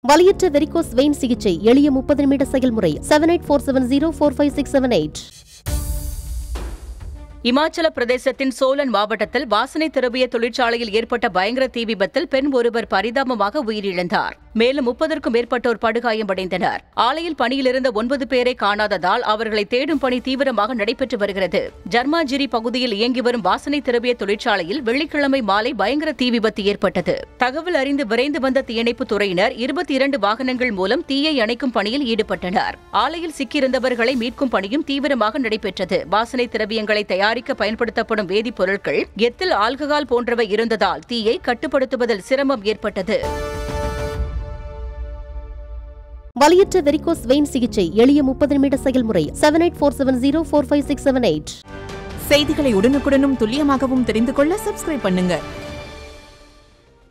வலியற்ற varicose vein சிகிச்சை எளிய முப்பது நிமிட செயல்முறை seven eight four seven zero four five six seven eight இமாச்சல பிரதேசத்தின் சோலன் மாவட்டத்தில் வாசனை திரவிய தொழிற்சாலையில் ஏற்பட்ட பயங்கர தீ விபத்தில் பெண் ஒருவர் பரிதாபமாக உயிரிழந்தார் மேலும் முப்பதற்கும் மேற்பட்டோர் படுகாயமடைந்தனர் ஆலையில் பணியிலிருந்த ஒன்பது பேரை காணாததால் அவர்களை தேடும் பணி தீவிரமாக நடைபெற்று வருகிறது ஜர்மாஜிரி பகுதியில் இயங்கி வரும் வாசனை திரவிய தொழிற்சாலையில் வெள்ளிக்கிழமை மாலை பயங்கர தீ விபத்து ஏற்பட்டது தகவல் அறிந்து விரைந்து வந்த தீயணைப்பு துறையினர் இருபத்தி இரண்டு வாகனங்கள் மூலம் தீயை அணைக்கும் பணியில் ஈடுபட்டனர் ஆலையில் சிக்கியிருந்தவர்களை மீட்கும் பணியும் தீவிரமாக நடைபெற்றது வாசனை திரவியங்களை தயாரிக்க பயன்படுத்தப்படும் வேதிப்பொருட்கள் எத்தில் ஆல்கஹால் போன்றவை இருந்ததால் தீயை கட்டுப்படுத்துவதில் சிரமம் ஏற்பட்டது வலியற்ற வெரிகோஸ் வெயின் சிகிச்சை எளிய முப்பது நிமிட செயல்முறை seven eight four seven zero four five six seven eight செய்திகளை உடனுக்குடனும் துல்லியமாகவும் தெரிந்து கொள்ள சப்ஸ்கிரைப் பண்ணுங்க